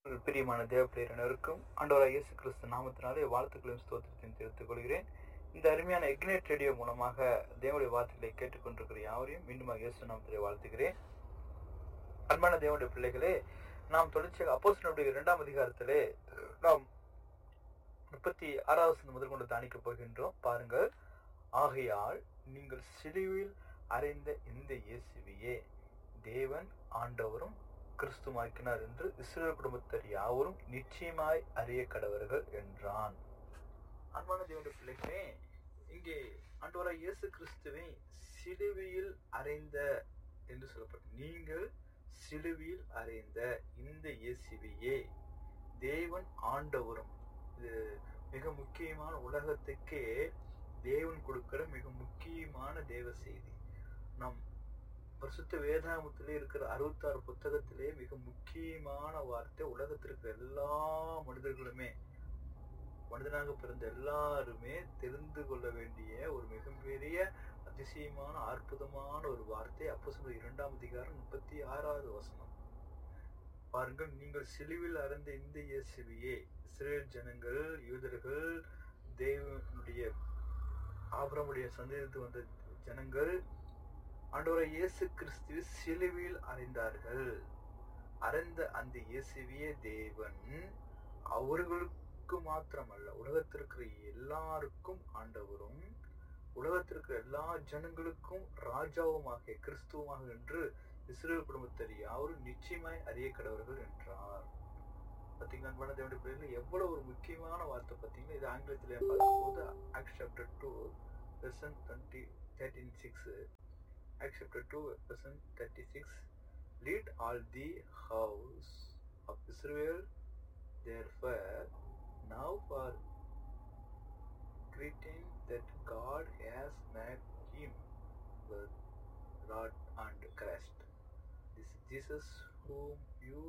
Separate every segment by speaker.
Speaker 1: பிரியமான தேவப்பிரியர் அனைவருக்கும் ஆண்டவராக இயேசு கிறிஸ்து நாமத்தினாலே வாழ்த்துக்களையும் ஸ்தோத்திரத்தையும் தெரிவித்துக் கொள்கிறேன் இந்த அருமையான எக்னேட் ரேடியோ மூலமாக தேவனுடைய வார்த்தைகளை கேட்டுக்கொண்டிருக்கிற யாவரையும் மீண்டுமாக இயேசு நாமத்திலே வாழ்த்துகிறேன் அன்பான தேவனுடைய பிள்ளைகளே நாம் தொடர்ச்சியாக அப்போஸ்தலனுடைய இரண்டாம் அதிகாரத்திலே நாம் முப்பத்தி ஆறாவது வசனம் முதல் கொண்டு தானிக்க போகின்றோம் பாருங்கள் ஆகையால் நீங்கள் சிலுவில் அறைந்த இந்த இயேசுவையே தேவன் ஆண்டவரும் கிறிஸ்துமாக்கினார் என்று இஸ்ரேல் குடும்பத்தர் யாவரும் நிச்சயமாய் அறிய கடவர்கள் என்றான் அன்பான தேவனுடைய பிள்ளைகளே இங்கே ஆண்டவராய் இயேசு கிறிஸ்துவை சிலுவையில் அறைந்த என்று சொல்லப்பட்ட நீங்கள் சிலுவையில் அறைந்த இந்த இயேசுவையே தேவன் ஆண்டவரும் இது மிக முக்கியமான உலகத்துக்கே தேவன் கொடுக்கிற மிக முக்கியமான தேவ செய்தி நம் பரிசுத்த வேதாமத்திலே இருக்கிற அறுபத்தாறு புத்தகத்திலே மிக முக்கியமான வார்த்தை உலகத்திற்கு எல்லா மனிதர்களுமே மனிதனாக பிறந்த எல்லாருமே தெரிந்து கொள்ள வேண்டிய ஒரு மிகப்பெரிய அதிசயமான அற்புதமான ஒரு வார்த்தை அப்போ சொல்ற இரண்டாம் அதிகாரம் முப்பத்தி ஆறாவது வசனம் பாருங்கள் நீங்கள் சிலுவில் அறந்த இந்த இயேசுவையே இஸ்ரேல் ஜனங்கள் யூதர்கள் தேவனுடைய ஆபரமுடைய சந்தேகத்து வந்த ஜனங்கள் ஆண்டவரை இயேசு கிறிஸ்துவ சிலுவையில் அறைந்தார்கள் அறைந்த அந்த இயேசுவிய தேவன் அவர்களுக்கு மாத்திரமல்ல உலகத்திற்கு எல்லாருக்கும் ஆண்டவரும் உலகத்திற்கு எல்லா ஜனங்களுக்கும் ராஜாவுமாக கிறிஸ்துவமாக என்று இஸ்ரேல் குடும்பத்தர் யாவரும் நிச்சயமாய் அறிய கடவர்கள் என்றார் பார்த்தீங்கன்னா அன்பான தேவனுடைய பிள்ளைகள் எவ்வளவு ஒரு முக்கியமான வார்த்தை பார்த்தீங்கன்னா இது ஆங்கிலத்தில் பார்க்கும்போது act chapter two lesson twenty thirteen six Acts chapter 2, verse 36 Lead all the house of Israel, therefore, now for greeting that God has made him with Lord and Christ. This Jesus whom you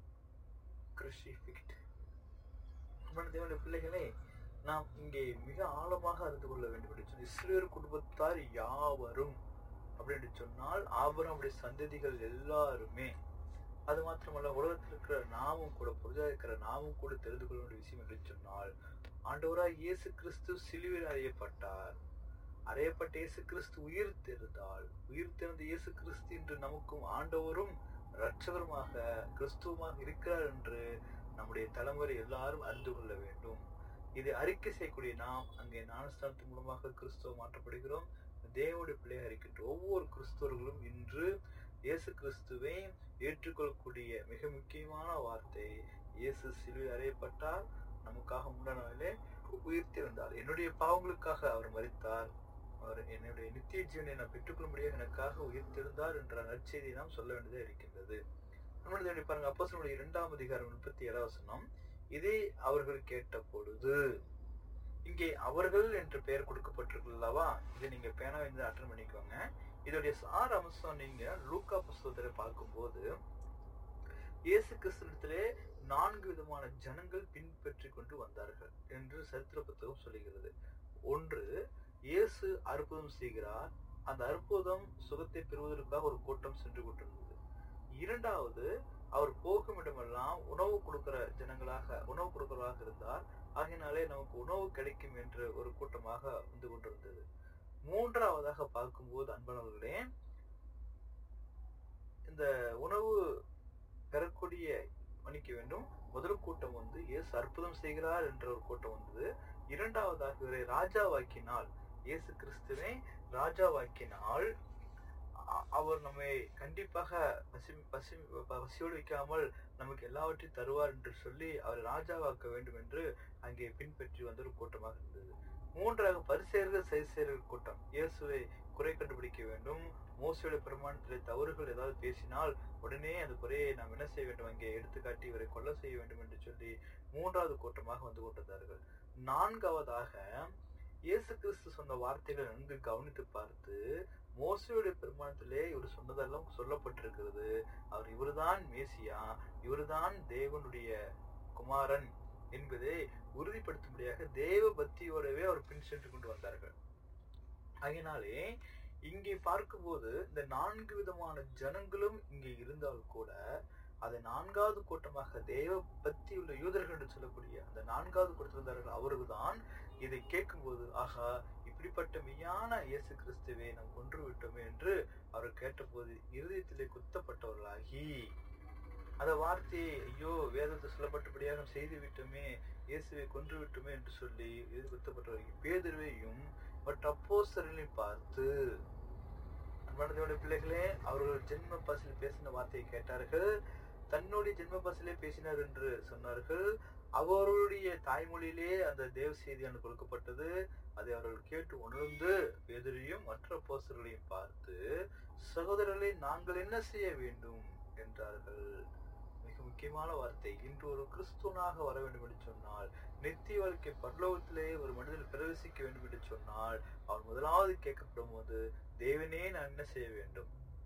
Speaker 1: crucified. தேவனுடைய பிள்ளைகளே நாம் இங்கே மிக ஆழமாக அறிந்து கொள்ள வேண்டும் என்று சொல்லி இஸ்ரேல் குடும்பத்தார் யாவரும் அப்படின்னு சொன்னால் ஆபரமுடைய சந்ததிகள் எல்லாருமே அது மாத்திரமல்ல உலகத்தில் இருக்கிற நாமும் கூட புரிதா இருக்கிற நாமும் கூட தெரிந்து கொள்ள வேண்டிய விஷயம் என்று சொன்னால் ஆண்டவராய் இயேசு கிறிஸ்து சிலுவையில் அறையப்பட்டார் அறையப்பட்ட இயேசு கிறிஸ்து உயிர் தெரிந்தால் உயிர் தெரிந்த இயேசு கிறிஸ்து என்று நமக்கும் ஆண்டவரும் இரட்சகருமாக கிறிஸ்துவமாக இருக்கிறார் என்று நம்முடைய தலைமுறை எல்லாரும் அறிந்து கொள்ள வேண்டும் இதை அறிக்கை செய்யக்கூடிய நாம் அங்கே ஞானஸ்தானத்தின் மூலமாக கிறிஸ்துவ மாற்றப்படுகிறோம் தேவனுடைய பிள்ளையாக இருக்கின்ற ஒவ்வொரு கிறிஸ்தவர்களும் இன்று இயேசு கிறிஸ்துவை ஏற்றுக்கொள்ளக்கூடிய மிக முக்கியமான வார்த்தை இயேசு சிலுவை அறையப்பட்டார் நமக்காக முன்னாலே உயிர்த்திருந்தார் என்னுடைய பாவங்களுக்காக அவர் மறித்தார் அவர் என்னுடைய நித்திய ஜீவனை நான் பெற்றுக்கொள்ள முடியாது எனக்காக உயிர்த்திருந்தார் என்ற நற்செய்தியை நாம் சொல்ல வேண்டியதாக இருக்கின்றது நம்மளுடைய பாருங்க அப்போ இரண்டாம் அதிகாரம் முப்பத்தி ஏழாவசனம் இதை அவர்கள் கேட்ட பொழுது இங்கே அவர்கள் என்று பெயர் கொடுக்கப்பட்டிருக்கு அல்லவா இதை நீங்க பேனா வந்து அட்டன் பண்ணிக்கோங்க இதோடைய சார் அம்சம் நீங்க லூக்கா புஸ்தகத்துல பார்க்கும்போது இயேசு கிறிஸ்தனத்திலே நான்கு விதமான ஜனங்கள் பின்பற்றி கொண்டு வந்தார்கள் என்று சரித்திர புத்தகம் சொல்லுகிறது ஒன்று இயேசு அற்புதம் செய்கிறார் அந்த அற்புதம் சுகத்தை பெறுவதற்காக ஒரு கூட்டம் சென்று கொண்டிருந்தது இரண்டாவது அவர் போகும் இடமெல்லாம் உணவு கொடுக்கிற ஜனங்களாக உணவு கொடுக்கிறவராக இருந்தார் ஆகினாலே நமக்கு உணவு கிடைக்கும் என்ற ஒரு கூட்டமாக வந்து கொண்டிருந்தது மூன்றாவதாக பார்க்கும்போது அன்பனவர்களே இந்த உணவு பெறக்கூடிய மன்னிக்க வேண்டும் முதல் கூட்டம் வந்து இயேசு அற்புதம் செய்கிறார் என்ற ஒரு கூட்டம் வந்தது இரண்டாவதாக இவரை ராஜாவாக்கினால் இயேசு கிறிஸ்துவை ராஜாவாக்கினால் அவர் நம்மை கண்டிப்பாக பசி பசி பசியோடு வைக்காமல் நமக்கு எல்லாவற்றையும் தருவார் என்று சொல்லி அவர் ராஜாவாக்க வேண்டும் என்று அங்கே பின்பற்றி வந்த ஒரு கூட்டமாக இருந்தது மூன்றாக பரிசேர்கள் சைசேர்கள் கூட்டம் இயேசுவை குறை கண்டுபிடிக்க வேண்டும் மோசையோட பிரமாணத்திலே தவறுகள் ஏதாவது பேசினால் உடனே அந்த குறையை நாம் என்ன செய்ய வேண்டும் அங்கே எடுத்துக்காட்டி இவரை கொல்ல செய்ய வேண்டும் என்று சொல்லி மூன்றாவது கூட்டமாக வந்து கொண்டிருந்தார்கள் நான்காவதாக இயேசு கிறிஸ்து சொன்ன வார்த்தைகளை நன்கு கவனித்து பார்த்து மோசையுடைய பெருமானத்திலே இவர் சொன்னதெல்லாம் சொல்லப்பட்டிருக்கிறது அவர் இவர்தான் மேசியா இவர்தான் தேவனுடைய குமாரன் என்பதை உறுதிப்படுத்தும்படியாக தேவ பக்தியோடவே அவர் பின் சென்று கொண்டு வந்தார்கள் அதனாலே இங்கே பார்க்கும்போது இந்த நான்கு விதமான ஜனங்களும் இங்கே இருந்தால் கூட அதை நான்காவது கூட்டமாக தேவ பக்தி உள்ள யூதர்கள் என்று சொல்லக்கூடிய அந்த நான்காவது கூட்டத்திருந்தார்கள் அவர்கள்தான் இதை கேட்கும்போது ஆகா இப்படிப்பட்ட மெய்யான இயேசு கிறிஸ்துவை நாம் கொன்று விட்டோமே என்று அவர் கேட்டபோது இருதயத்திலே குத்தப்பட்டவர்களாகி அந்த வார்த்தையை ஐயோ வேதத்தை சொல்லப்பட்டபடியாக செய்து விட்டோமே இயேசுவை கொன்று விட்டோமே என்று சொல்லி இது குத்தப்பட்டவர்கள் பேதுருவையும் பட் அப்போஸ்தலர்களையும் பார்த்து அன்பானதோட பிள்ளைகளே அவர்கள் ஜென்ம பசில் பேசின வார்த்தையை கேட்டார்கள் தன்னுடைய ஜென்ம பசிலே பேசினார் என்று சொன்னார்கள் அவருடைய தாய்மொழியிலே அந்த தேவ செய்தியானது கொடுக்கப்பட்டது அதை அவர்கள் கேட்டு உணர்ந்து பேதரையும் மற்ற போஸ்டர்களையும் பார்த்து சகோதரர்களை நாங்கள் என்ன செய்ய வேண்டும் என்றார்கள் மிக முக்கியமான வார்த்தை இன்று ஒரு கிறிஸ்துவனாக வர வேண்டும் என்று சொன்னால் நித்திய வாழ்க்கை பரலோகத்திலே ஒரு மனிதன் பிரவேசிக்க வேண்டும் என்று சொன்னால் அவர் முதலாவது கேட்கப்படும் போது தேவனே நான் என்ன செய்ய வேண்டும்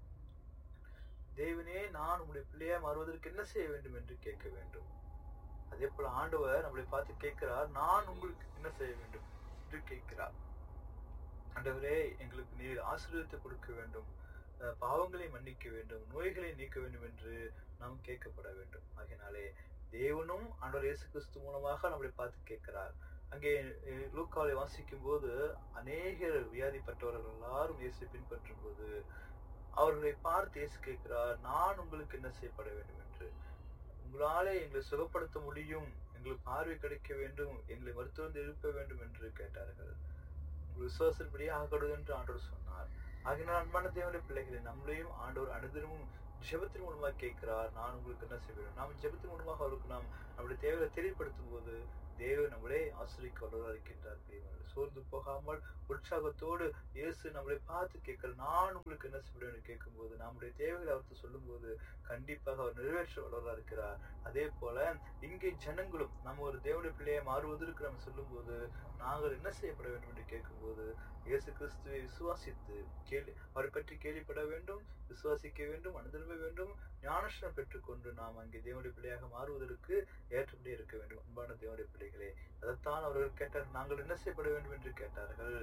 Speaker 1: தேவனே நான் உங்களுடைய பிள்ளையா மாறுவதற்கு என்ன செய்ய வேண்டும் என்று கேட்க வேண்டும் அதே போல ஆண்டவர் நம்மளை பார்த்து கேட்கிறார் நான் உங்களுக்கு என்ன செய்ய வேண்டும் என்று கேட்கிறார் ஆண்டவரே எங்களுக்கு நீர் ஆசீர்வாதத்தை கொடுக்க வேண்டும் அஹ் பாவங்களை மன்னிக்க வேண்டும் நோய்களை நீக்க வேண்டும் என்று நாம் கேட்கப்பட வேண்டும் ஆகையினாலே தேவனும் ஆண்டவர் இயேசு கிறிஸ்து மூலமாக நம்மளை பார்த்து கேட்கிறார் அங்கே அஹ், லூக்காவை வாசிக்கும் போது அநேக வியாதிப்பட்டவர்கள் எல்லாரும் இயேசு பின்பற்றும் போது அவர்களை பார்த்து இயேசு கேட்கிறார் நான் உங்களுக்கு என்ன செய்யப்பட வேண்டும் என்று உங்களாலே எங்களை சுகப்படுத்த முடியும் எங்களுக்கு பார்வை கிடைக்க வேண்டும் எங்களை மருத்துவம் எழுப்ப வேண்டும் என்று கேட்டார்கள் உங்கள் விசுவாசப்படியே ஆகக்கூடாது என்று ஆண்டவர் சொன்னார் ஆகினால் அன்பான தேவனுடைய பிள்ளைகளை நம்மளையும் ஆண்டவர் அனுதினமும் ஜெபத்தின் மூலமாக கேட்கிறார் நான் உங்களுக்கு என்ன செய்ய வேண்டும் நாம் ஜெபத்தின் மூலமாக அவருக்கு நாம் நம்முடைய தேவையை தெரியப்படுத்தும் போது தேவன் நம்மளே ஆசிரிக்க வல்லவராக இருக்கின்றார் பிரியமானவர்களே. சோர்ந்து போகாமல் உற்சாகத்தோடு இயேசு நம்மளை பார்த்து கேட்கிற நான் உங்களுக்கு என்ன செய்ய வேண்டும் கேட்கும்போது நம்முடைய தேவைகளை அவருக்கு சொல்லும்போது கண்டிப்பாக அவர் நிறைவேற்ற வல்லவராக இருக்கிறார் அதே போல இங்கே ஜனங்களும் நம்ம ஒரு தேவனுடைய பிள்ளையை மாறுவதற்கு நம்ம சொல்லும்போது நாங்கள் என்ன செய்யப்பட வேண்டும் என்று கேட்கும்போது இயேசு கிறிஸ்துவை விசுவாசித்து கேள்வி அவரை பற்றி கேள்விப்பட வேண்டும் விசுவாசிக்க வேண்டும் அனுதினமே வேண்டும் ஞானஸ்தானம் பெற்றுக்கொண்டு நாம் அங்கே தேவனுடைய பிள்ளையாக மாறுவதற்கு ஏற்றபடி இருக்க வேண்டும் அன்பான தேவனுடைய பிள்ளைகளே அதைத்தான் அவர்கள் கேட்டார்கள் நாங்கள் என்ன செய்யப்பட வேண்டும் என்று கேட்டார்கள்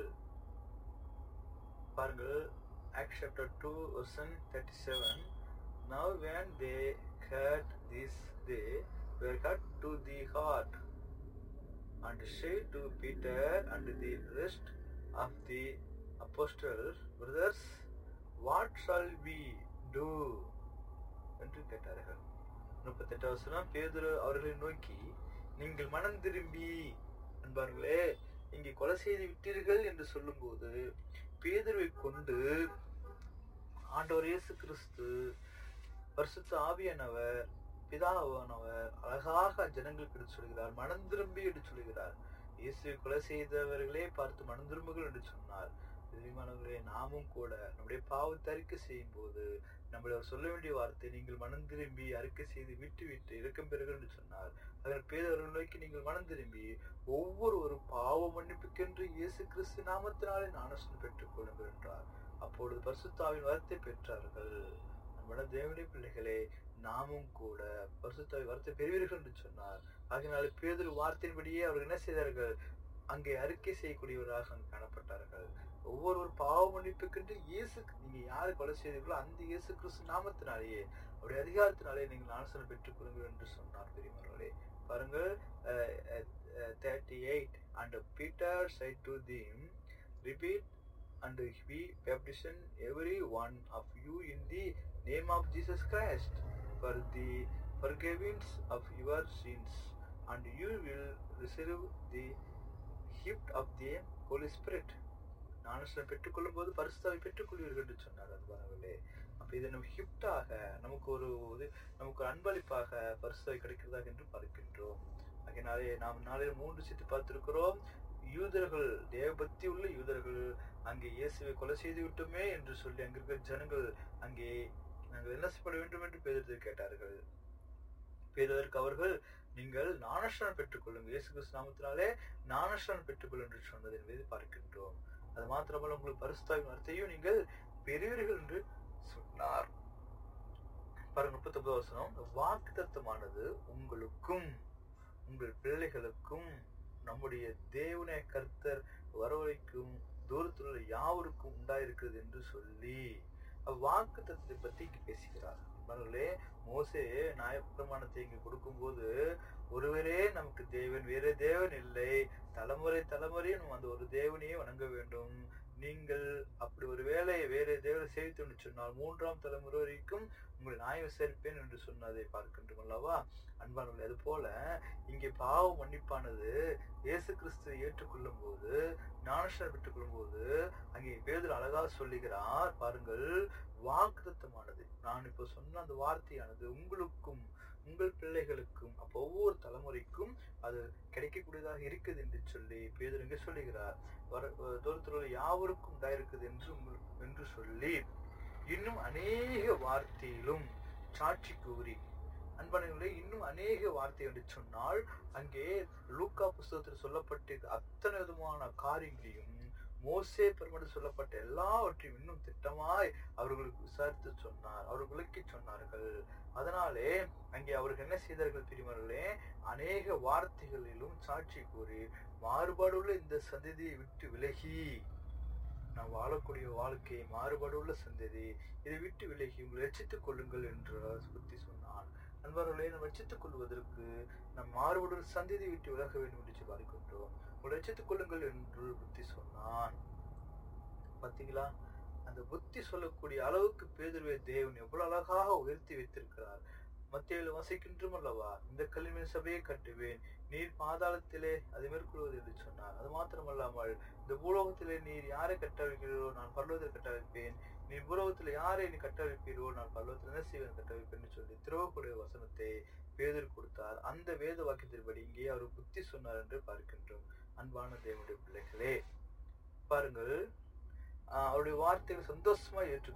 Speaker 1: பாருங்கள் Acts chapter 2 verse 37 Now when they heard this they were cut to the heart and said to Peter and the rest of the apostles, Brothers, what shall we do? என்று கேட்டார்கள் முப்பத்தெட்டு வசனம் பேதுரு அவர்களை நோக்கி நீங்கள் மனம் திரும்பி அன்பார்களே இங்கே கொலை செய்து விட்டீர்கள் என்று சொல்லும்போது பேதுருவை கொண்டு ஆண்டவர் இயேசு கிறிஸ்து பரிசுத்த ஆவியானவர் பிதாவானவர் அழகாக ஜனங்களுக்கு எடுத்து சொல்கிறார் மனம் திரும்பி என்று சொல்கிறார் இயேசுவை கொலை செய்தவர்களே பார்த்து மனம் திரும்புகள் என்று சொன்னார் பிரியமானவர்களே நாமும் கூட நம்முடைய பாவத்தை அறிக்கை செய்யும் போது நம்மளை அவர் சொல்ல வேண்டிய வார்த்தை நீங்கள் மனம் திரும்பி அறிக்கை செய்து விட்டு விட்டு இறக்கம் பெறுகள் என்று சொன்னார் அதன் பேரவர்கள் நோக்கி நீங்கள் மனம் திரும்பி ஒவ்வொரு ஒரு பாவ மன்னிப்புக்கென்று இயேசு கிறிஸ்து நாமத்தினாலே ஞானஸ்தானம் பெற்றுக் கொள்ளுங்கள் என்றார் அப்பொழுது பரிசுத்தாவின் வரத்தை பெற்றார்கள் நம்மள தேவனுடைய பிள்ளைகளே நாமும் கூட பரிசுத்தாவி வரத்தை பெறுவீர்கள் என்று சொன்னார் ஆகினால பேதொரு வார்த்தையின்படியே அவர்கள் என்ன செய்தார்கள் அங்கே அறிக்கை செய்யக்கூடியவராக அங்கு காணப்பட்டார்கள் ஒவ்வொரு ஒரு பாவ மன்னிப்புக்கென்று இயேசு நீங்க யாரை கொலை செய்தீர்களோ அந்த இயேசு கிறிஸ்து நாமத்தினாலேயே அவருடைய அதிகாரத்தினாலே நீங்கள் ஞானஸ்தானம் பெற்றுக் கொள்ளுங்கள் என்று சொன்னார் பெரியவர்களே பாருங்கள் thirty eight and Peter said to them repent and we baptize every one of you in the name of Jesus Christ for the forgiveness of your sins, and you will receive the gift of the Holy Spirit. ஞானஸ்தானம் பெற்றுக்கொள்ளும் போது பரிசுத்தாவை பெற்றுக்கொள்வீர்கள் என்று சொன்னார் அன்பானவர்களே அப்ப இது நம்ம ஹிப்டாக நமக்கு ஒரு இது நமக்கு ஒரு அன்பளிப்பாக பரிசுத்தாவை கிடைக்கிறதாக என்று பார்க்கின்றோம் அதனாலே நாம் நாளையில் மூன்று சித்து பார்த்திருக்கிறோம் யூதர்கள் தேவபக்தி உள்ள யூதர்கள் அங்கே இயேசுவை கொலை செய்து விட்டோமே என்று சொல்லி அங்க இருக்கிற ஜனங்கள் அங்கே நாங்கள் என்ன செய்யப்பட வேண்டும் என்று பேதத்தை கேட்டார்கள் பேதற்கு அவர்கள் நீங்கள் ஞானஸ்தானம் பெற்றுக்கொள்ளுங்கள் இயேசு கிறிஸ்து நாமத்தினாலே ஞானஸ்தானம் பெற்றுக்கொள்ளும் என்று சொன்னது என்பதை பார்க்கின்றோம் அது மாத்திரமல்ல உங்களுக்கு பரிசுத்தாவின் வார்த்தையும் நீங்கள் பெறுவீர்கள் என்று சொன்னார் பாருங்க முப்பத்தொன்பது வசனம் வாக்கு தத்துவமானது உங்களுக்கும் உங்கள் பிள்ளைகளுக்கும் நம்முடைய தேவனே கர்த்தர் வரவழைக்கும் தூரத்தில் உள்ள யாவருக்கும் உண்டாயிருக்கிறது என்று சொல்லி வாக்கு தத்துவத்தை பற்றி பேசுகிறார் மகளே மோசே நியாயப்பிரமாணத்தை இங்கு கொடுக்கும்போது ஒருவரே நமக்கு தேவன் வேற தேவன் இல்லை தலைமுறை தலைமுறையும் அந்த ஒரு தேவனையே வணங்க வேண்டும் நீங்கள் அப்படி ஒரு வேலையை வேற தேவனை சேவித்து சொன்னால் மூன்றாம் தலைமுறை வரைக்கும் உங்களை நியாயம் விசாரிப்பேன் என்று சொன்னதை பார்க்கின்றோம் அல்லவா அன்பானவர்களே அது போல இங்கே பாவ மன்னிப்பானது இயேசு கிறிஸ்து ஏற்றுக்கொள்ளும் போது ஞானஸ்டர் பெற்றுக்கொள்ளும் போது அங்கே பேதர் அழகாக சொல்லுகிறார் பாருங்கள் வாக்குத்தமானது நான் இப்போ சொன்ன அந்த வார்த்தையானது உங்களுக்கும் உங்கள் பிள்ளைகளுக்கும் அப்போ ஒவ்வொரு தலைமுறைக்கும் அது கிடைக்கக்கூடியதாக இருக்குது என்று சொல்லி பேதர் இங்கே சொல்லுகிறார் வர தூரத்தில் யாவருக்கும் இருக்குது என்று உங்கள்- என்று சொல்லி இன்னும் அநேக வார்த்தையிலும் சாட்சி கூறி அன்பானவர்களே இன்னும் அநேக வார்த்தை என்று சொன்னால் அங்கே லூக்கா புஸ்தகத்தில் சொல்லப்பட்ட அத்தனை விதமான காரியங்களையும் மோசே பெருமடு சொல்லப்பட்ட எல்லாவற்றையும் இன்னும் திட்டமாய் அவர்களுக்கு விசாரித்து சொன்னார் அவர் விளக்கி சொன்னார்கள் அதனாலே அங்கே அவர்கள் என்ன செய்தார்கள் பிரிமர்களே அநேக வார்த்தைகளிலும் சாட்சி கூறி மாறுபாடுள்ள இந்த சந்ததியை விட்டு விலகி நாம் வாழக்கூடிய வாழ்க்கை மாறுபாடுள்ள சந்ததி இதை விட்டு விலகி உங்களை ரட்சித்துக் கொள்ளுங்கள் என்று புத்தி சொன்னான் நண்பர்களே நாம் ரட்சித்துக் கொள்வதற்கு நம் மாறுபடும் சந்ததியை விட்டு விலக வேண்டும் என்று சொல்லி பார்க்கின்றோம் உங்களை ரட்சித்துக் கொள்ளுங்கள் என்று புத்தி சொன்னான் பாத்தீங்களா அந்த புத்தி சொல்லக்கூடிய அளவுக்கு பேதுருவை தேவன் எவ்வளவு அழகாக உயர்த்தி வைத்திருக்கிறார் மத்தியில் வசிக்கின்றோம் அல்லவா இந்த கல்வியின் சபையை கட்டுவேன் நீர் பாதாளத்திலே அதை மேற்கொள்வது என்று சொன்னார் அது மாத்திரமல்லாமல் இந்த பூலோகத்திலே நீர் யாரை கட்டவிக்கிறீரோ நான் பல்லவத்தில் கட்டவிப்பேன் நீ பூலோகத்தில் யாரை நீ கட்டவிப்பீரோ நான் பல்லவத்தில் என்ன செய்வேன் கட்டவிப்பேன் என்று சொல்லி திருவக்கூடிய வசனத்தை பேதர் கொடுத்தார் அந்த வேத வாக்கியத்தின்படி இங்கே அவர் புத்தி சொன்னார் என்று பார்க்கின்றோம் அன்பான தேவனுடைய பிள்ளைகளே பாருங்கள் ஆஹ் அவருடைய வார்த்தைகளை சந்தோஷமா ஏற்று